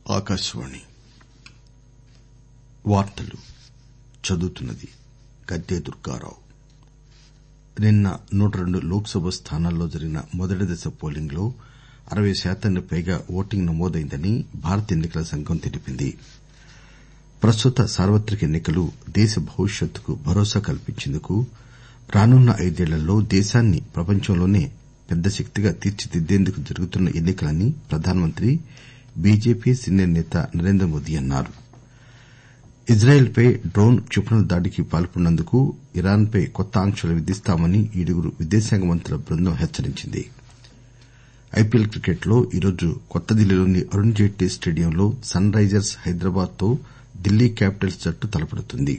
ఆకాశవాణి వార్తలు చదువుతున్నది గద్దె దుర్గారావు నిన్న నూట రెండు లోక్ సభ స్థానాల్లో జరిగిన మొదటి దశ పోలింగ్ లో అరవై శాతానికి పైగా ఓటింగ్ నమోదైందని భారత ఎన్ని కల సంఘం తెలిపింది ప్రస్తుత సార్వత్రిక ఎన్ని కలు దేశ భవిష్యత్తుకు భరోసా కల్పించేందుకు రానున్న ఐదేళ్లలో దేశాన్ని ప్రపంచంలోనే పెద్ద శక్తిగా తీర్చిదిద్దేందుకు జరుగుతున్న ఎన్ని కలని ప్రధానమంత్రి బీజేపీ సీనియర్ నేత నరేంద్రమోదీ అన్నారు ఇజ్రాయెల్ పై డ్రోన్ క్షిపణుల దాడికి పాల్పడినందుకు ఇరాన్ పై కొత్త ఆంక్షలు విధిస్తామని ఏడుగురు విదేశాంగ మంత్రుల బృందం హెచ్చరించింది ఐపీఎల్ క్రికెట్ లో ఈరోజు కొత్తదిల్లీలోని అరుణ్ జైట్లీ స్టేడియంలో సన్ రైజర్స్ హైదరాబాద్ తో ఢిల్లీ క్యాపిటల్స్ జట్టు తలపడుతుంది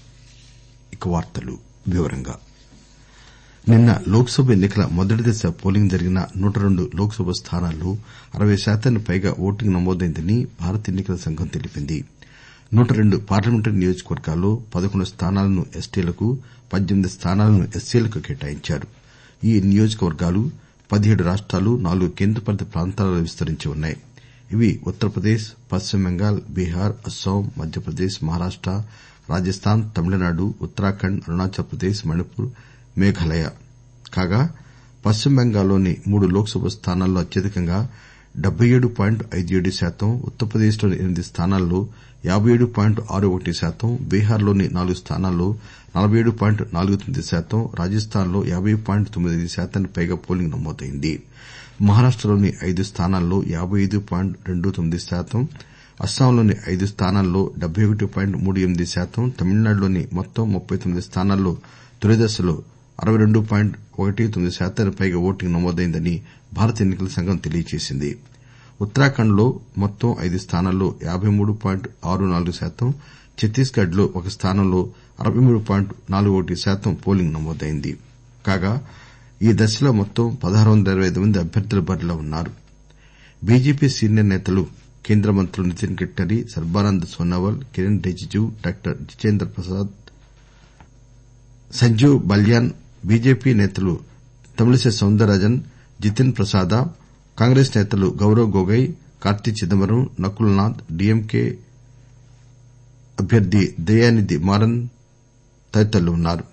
నిన్న లోక్ సభ ఎన్ని కల మొదటి దశ పోలింగ్ జరిగిన నూట రెండు లోక్ సభ స్థానాల్లో అరవై శాతానికి పైగా ఓటింగ్ నమోదైందని భారత ఎన్ని కల సంఘం తెలిపింది నూట రెండు పార్లమెంటరీ నియోజకవర్గాల్లో పదకొండు స్థానాలను ఎస్టీలకు పద్దెనిమిది స్థానాలను ఎస్సీలకు కేటాయించారు ఈ నియోజకవర్గాలు పదిహేడు రాష్టాలు నాలుగు కేంద్రపాలిత ప్రాంతాలలో విస్తరించి ఉన్నాయి ఇవి ఉత్తరప్రదేశ్ పశ్చిమ బెంగాల్ బీహార్ అస్పాం మధ్యప్రదేశ్ మహారాష్ట రాజస్థాన్ తమిళనాడు ఉత్తరాఖండ్ అరుణాచల్ ప్రదేశ్ మణిపూర్ మేఘాలయ కాగా పశ్చిమ బెంగాల్లోని మూడు లోక్ సభ స్థానాల్లో అత్యధికంగా డెబ్బై ఏడు పాయింట్ ఐదు ఏడు శాతం ఉత్తరప్రదేశ్ లోని ఎనిమిది స్థానాల్లో యాబై ఏడు పాయింట్ ఆరు ఒకటి శాతం బీహార్ లోని నాలుగు స్థానాల్లో నలబై ఏడు పాయింట్ నాలుగు తొమ్మిది శాతం రాజస్థాన్ లో యాబై పాయింట్ తొమ్మిది ఐదు శాతానికి పైగా పోలింగ్ నమోదైంది మహారాష్టలోని ఐదు స్థానాల్లో యాబై ఐదు పాయింట్ రెండు తొమ్మిది శాతం అస్పాంలోని ఐదు స్థానాల్లో డెబ్బై ఒకటి పాయింట్ మూడు ఎనిమిది శాతం తమిళనాడులోని మొత్తం ముప్పై తొమ్మిది స్థానాల్లో తొలి దశలో అరవై రెండు పాయింట్ ఒకటి తొమ్మిది శాతానికి పైగా ఓటింగ్ నమోదైందని భారత ఎన్ని కల సంఘం తెలియజేసింది ఉత్తరాఖండ్ లో మొత్తం ఐదు స్థానాల్లో యాబై మూడు పాయింట్ ఆరు నాలుగు శాతం ఛత్తీస్ గఢ్ లో ఒక స్థానంలో అరవై మూడు పాయింట్ నాలుగు ఒకటి శాతం పోలింగ్ నమోదైంది కాగా ఈ దశలో మొత్తం పదహారు వందల ఇరవై ఐదు మంది అభ్యర్థులు బరిలో ఉన్నారు బీజేపీ సీనియర్ నేతలు కేంద్ర మంత్రులు నితిన్ గడ్కరీ సర్బానంద్ సోనోవాల్ కిరణ్ రిజిజు డాక్టర్ జితేంద్ర ప్రసాద్ సంజీవ్ బల్యాన్ బీజేపీ నేతలు తమిళిసై సౌందరరాజన్ జితిన్ ప్రసాద కాంగ్రెస్ నేతలు గౌరవ్ గొగోయ్ కార్తీ చిదంబరం నకుల్ నాథ్ డీఎంకే అభ్యర్థి దయానిధి మారన్ తదితరులు ఉన్నారు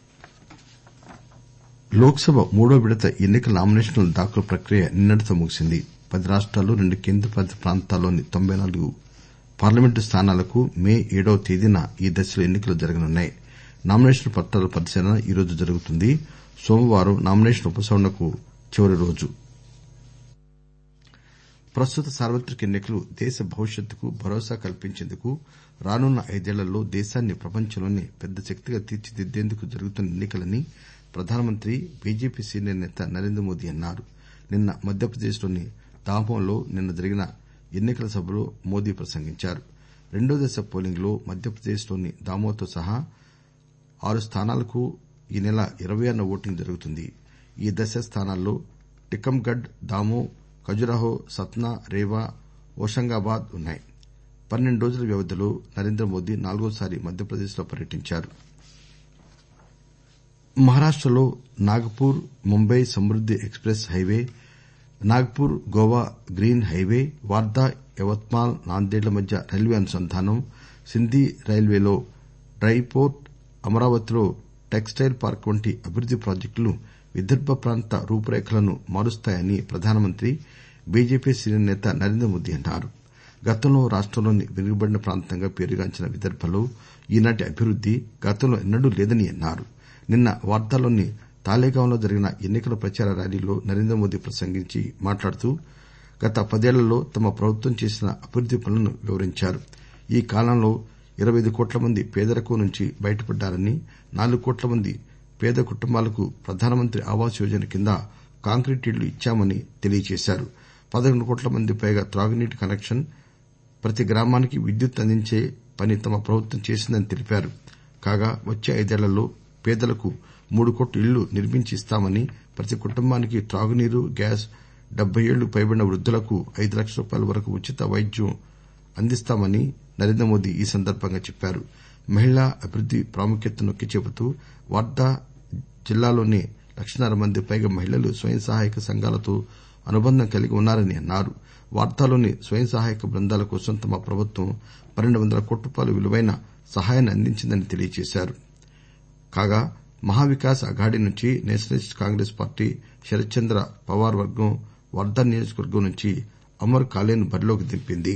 లోక్ సభ మూడో విడత ఎన్ని కల నామినేషన్ల దాఖలు ప్రక్రియ నిన్నటితో ముగిసింది పది రాష్టాలు రెండు కేంద్రపాలిత ప్రాంతాల్లోని తొంభై నాలుగు పార్లమెంటు స్థానాలకు మే ఏడవ తేదీన ఈ దశలో ఎన్ని కలు జరగనున్నాయి నామినేషన్ పత్రాల పరిశీలన ఈరోజు జరుగుతుంది సోమవారం నామినేషన్ ఉపసంహరణకు చివరి రోజు ప్రస్తుత సార్వత్రిక ఎన్ని కలు దేశ భవిష్యత్తుకు భరోసా కల్పించేందుకు రానున్న ఐదేళ్లలో దేశాన్ని ప్రపంచంలోనే పెద్ద శక్తిగా తీర్చిదిద్దేందుకు జరుగుతున్న ఎన్ని కలని ప్రధానమంత్రి బీజేపీ సీనియర్ నేత నరేంద్రమోదీ అన్నారు నిన్న మధ్యప్రదేశ్ లోని దామోహ్ లో నిన్న జరిగిన ఎన్ని కల సభలో మోదీ ప్రసంగించారు రెండో దశ పోలింగ్ లో మధ్యప్రదేశ్ లోని దామోహ్ తో సహా ఆరు స్థానాలకు ఈ నెల ఇరవై ఆరున ఓటింగ్ జరుగుతుంది ఈ దశ స్థానాల్లో టికమ్గఢ్ దామోహ్ ఖజురాహో సత్నా రేవా హోషంగాబాద్ ఉన్నాయి పన్నెండు రోజుల వ్యవధిలో నరేంద్రమోదీ నాలుగోసారి మధ్యప్రదేశ్ లో పర్యటించారు మహారాష్టలో Nagpur Mumbai Samruddhi express highway Nagpur Goa green highway Wardha Yavatmal నాందేడ్ల మధ్య రైల్వే అనుసంధానం సింధీ రైల్వేలో డ్రై పోర్ట్ అమరావతిలో టెక్స్ టైల్ పార్క్ వంటి అభివృద్ది ప్రాజెక్టులు విదర్భ ప్రాంత రూపురేఖలను మారుస్తాయని ప్రధానమంత్రి బీజేపీ సీనియర్ నేత నరేంద్రమోదీ అన్నారు గతంలో రాష్టంలోని వెనుకబడిన ప్రాంతంగా పేరుగాంచిన విదర్భలో ఈనాటి అభివృద్ది గతంలో ఎన్నడూ లేదని అన్నారు నిన్న వార్దాలోని తాలేగాంలో జరిగిన ఎన్ని కల ప్రచార ర్యాలీలో నరేంద్రమోదీ ప్రసంగించి మాట్లాడుతూ గత పదేళ్లలో తమ ప్రభుత్వం చేసిన అభివృద్ది పనులను వివరించారు ఈ కాలంలో ఇరవై ఐదు కోట్ల మంది పేదరికం నుంచి బయటపడ్డారని నాలుగు కోట్ల మంది పేద కుటుంబాలకు ప్రధానమంత్రి ఆవాస్ యోజన కింద కాంక్రీట్ ఇళ్లు ఇచ్చామని తెలియజేశారు పదకొండు కోట్ల మంది పైగా త్రాగునీటి కనెక్షన్ ప్రతి గ్రామానికి విద్యుత్ అందించే పని తమ ప్రభుత్వం చేసిందని తెలిపారు కాగా వచ్చే ఐదేళ్లలో పేదలకు మూడు కోట్ల ఇళ్లు నిర్మించి ఇస్తామని ప్రతి కుటుంబానికి త్రాగునీరు గ్యాస్ డెబ్బై ఏళ్లు పైబడిన వృద్దులకు ఐదు లక్షల రూపాయల వరకు ఉచిత వైద్యం అందిస్తామని నరేంద్రమోదీ ఈ సందర్బంగా చెప్పారు మహిళా అభివృద్ది ప్రాముఖ్యతను నొక్కి చెబుతూ వార్దా జిల్లాలోనే లక్షన్నర మంది పైగా మహిళలు స్వయం సహాయక సంఘాలతో అనుబంధం కలిగి ఉన్నారని అన్నారు వార్దాలోని స్వయం సహాయక బృందాల కోసం తమ ప్రభుత్వం పన్నెండు వందల కోట్ల రూపాయల విలువైన సహాయాన్ని అందించిందని తెలియజేశారు కాగా మహా వికాస్ అఘాడీ నుంచి నేషనలిస్ట్ కాంగ్రెస్ పార్టీ శరత్ చంద్ర పవార్ వర్గం వర్దా నియోజకవర్గం నుంచి అమర్ కాలేను బరిలోకి దింపింది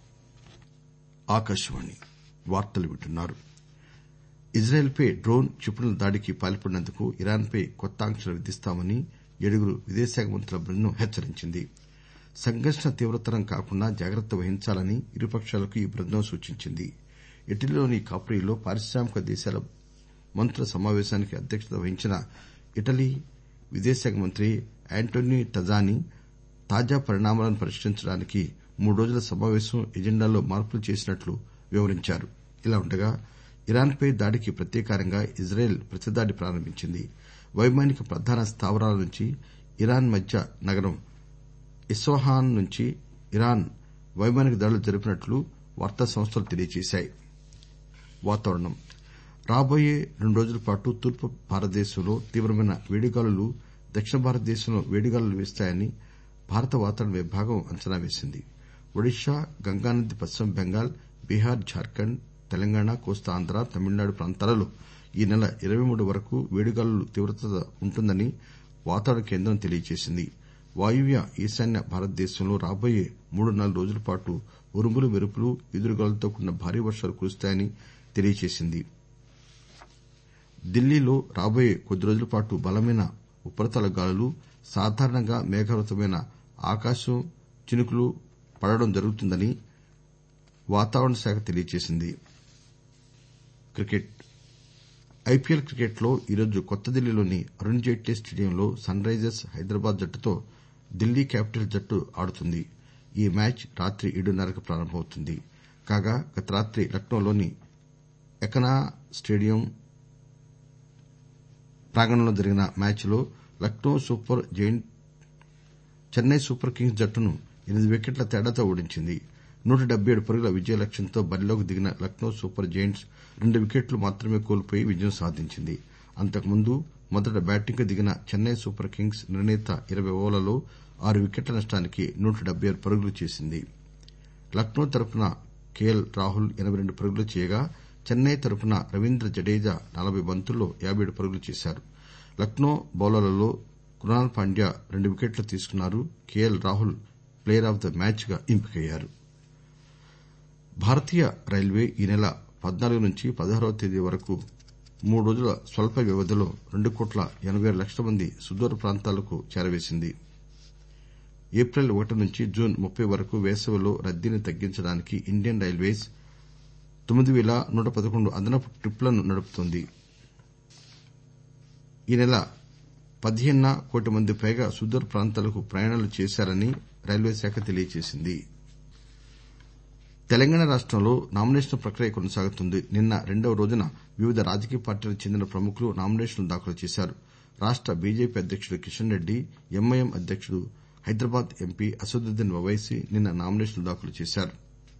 ఇజ్రాయెల్ పై డ్రోన్ క్షిపణుల దాడికి పాల్పడినందుకు ఇరాన్ పై కొత్త ఆంక్షలు విధిస్తామని ఏడుగురు విదేశాంగ మంత్రుల బృందం హెచ్చరించింది సంఘర్షణ తీవ్రతరం కాకుండా జాగ్రత్త వహించాలని ఇరుపక్షాలకు ఈ బృందం సూచించింది ఇటలీలోని కాప్రీలో పారిశ్రామిక దేశాల మంత్రుల సమావేశానికి అధ్యక్షత వహించిన ఇటలీ విదేశాంగ మంత్రి ఆంటోనీ టజానీ తాజా పరిణామాలను పరిశీలించడానికి మూడు రోజుల సమావేశం ఎజెండాలో మార్పులు చేసినట్లు వివరించారు ఇలా ఉండగా ఇరాన్ పై దాడికి ప్రతీకారంగా ఇజ్రాయెల్ ప్రతిదాడి ప్రారంభించింది వైమానిక ప్రధాన స్థావరాల నుంచి ఇరాన్ మధ్య నగరం ఇస్ఫహాన్ నుంచి ఇరాన్ వైమానిక దాడులు జరిపినట్లు వార్తా సంస్థలు తెలియజేశాయి రాబోయే రెండు రోజుల పాటు తూర్పు భారతదేశంలో తీవ్రమైన వేడిగాలులు దక్షిణ భారతదేశంలో వేడిగాలులు వీస్తాయని భారత వాతావరణ విభాగం అంచనా వేసింది ఒడిశా గంగానది పశ్చిమ బెంగాల్ బీహార్ జార్ఖండ్ తెలంగాణ కోస్తాంధ్ర తమిళనాడు ప్రాంతాలలో ఈ నెల ఇరవై మూడు వరకు వేడిగాలుల తీవ్రత ఉంటుందని వాతావరణ కేంద్రం తెలియజేసింది వాయువ్య ఈశాన్య భారతదేశంలో రాబోయే మూడు నాలుగు రోజుల పాటు ఉరుములు మెరుపులు ఈదురుగాలులతో కూడిన భారీ వర్షాలు కురుస్తాయని తెలియజేసింది ఢిల్లీలో రాబోయే కొద్ది రోజుల పాటు బలమైన ఉపరితల గాలులు సాధారణంగా మేఘావృతమైన ఆకాశం చినుకులు పడడం జరుగుతుందని వాతావరణ శాఖ తెలియజేసింది ఐపీఎల్ క్రికెట్ లో ఈరోజు కొత్త ఢిల్లీలోని అరుణ్ జైట్లీ స్టేడియంలో సన్ రైజర్స్ హైదరాబాద్ జట్టుతో ఢిల్లీ క్యాపిటల్స్ జట్టు ఆడుతుంది ఈ మ్యాచ్ రాత్రి ఏడున్నరకు ప్రారంభమవుతుంది కాగా గత రాత్రి లక్నోలోని ఎకానా స్టేడియం ప్రాంగణంలో జరిగిన మ్యాచ్ లో Lucknow Super Giants Chennai Super Kings జట్టును ఎనిమిది వికెట్ల తేడాతో ఓడించింది నూట డెబ్బై ఏడు పరుగుల విజయ లక్ష్యంతో బరిలోకి దిగిన లక్నో సూపర్ జెయింట్స్ రెండు వికెట్లు మాత్రమే కోల్పోయి విజయం సాధించింది అంతకుముందు మొదట బ్యాటింగ్ కు దిగిన చెన్నై సూపర్ కింగ్స్ నిర్ణీత ఇరవై ఓవర్లలో ఆరు వికెట్ల నష్టానికి నూట డెబ్బై ఆరు పరుగులు చేసింది లక్నో తరఫున కేఎల్ రాహుల్ ఎనబై రెండు పరుగులు చేయగా చెన్నై తరఫున రవీంద్ర జడేజా నలబై బంతుల్లో యాబై ఏడు పరుగులు చేశారు లక్నో బౌలర్లలో కృణాల్ పాండ్యా రెండు వికెట్లు తీసుకున్నారు KL Rahul player of the match గా ఎంపికయ్యారు భారతీయ రైల్వే ఈ నెల పద్నాలుగు నుంచి పదహారవ తేదీ వరకు మూడు రోజుల స్వల్ప వ్యవధిలో రెండు కోట్ల ఎనబై ఆరు లక్షల మంది సుదూర ప్రాంతాలకు చేరవేసింది ఏప్రిల్ ఒకటి నుంచి జూన్ ముప్పై వరకు వేసవిలో రద్దీని తగ్గించడానికి ఇండియన్ రైల్వేస్ తొమ్మిది పేల నూట పదకొండు అదనపు ట్రిప్లను నడుపుతోంది ఈ నెల పదిహేనున కోటి మంది పైగా సుదూర ప్రాంతాలకు ప్రయాణాలు చేశారని రైల్వే శాఖ తెలియజేసింది తెలంగాణ రాష్టంలో నామినేషన్ల ప్రక్రియ కొనసాగుతోంది నిన్న రెండవ రోజున వివిధ రాజకీయ పార్టీలకు చెందిన ప్రముఖులు నామినేషన్లు దాఖలు చేశారు రాష్ట బీజేపీ అధ్యకుడు కిషన్ రెడ్డి ఎంఐఎం అధ్యకుడు హైదరాబాద్ ఎంపీ అసదుద్దీన్ ఓవైసీ నిన్న నామినేషన్లు దాఖలు చేశారు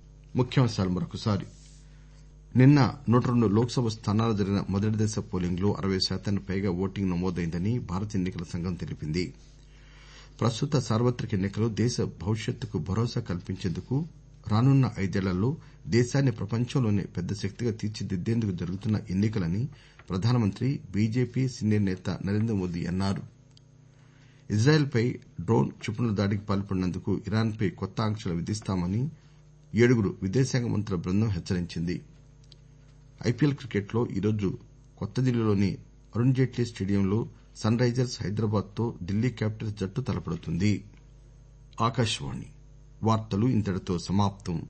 నిన్న నూట రెండు లోక్ సభ స్థానాలకు జరిగిన మొదటి దశ పోలింగ్ లో అరవై శాతానికి పైగా ఓటింగ్ నమోదైందని భారత ఎన్ని కల సంఘం తెలిపింది ప్రస్తుత సార్వత్రిక ఎన్ని కలు దేశ భవిష్యత్తుకు భరోసా కల్పించేందుకు రానున్న ఐదేళ్లలో దేశాన్ని ప్రపంచంలోనే పెద్ద శక్తిగా తీర్చిదిద్దేందుకు జరుగుతున్న ఎన్ని కలని ప్రధానమంత్రి బీజేపీ సీనియర్ నేత నరేంద్ర మోదీ అన్నారు ఇజ్రాయెల్ పై డ్రోన్ క్షిపణుల దాడికి పాల్పడినందుకు ఇరాన్ పై కొత్త ఆంక్షలు విధిస్తామని ఏడుగురు విదేశాంగ మంత్రుల బృందం హెచ్చరించింది ఐపీఎల్ క్రికెట్ లో ఈరోజు కొత్త ఢిల్లీలోని అరుణ్ జైట్లీ స్టేడియంలో సన్ రైజర్స్ హైదరాబాద్ తో ఢిల్లీ క్యాపిటల్స్ జట్టు తలపడుతుంది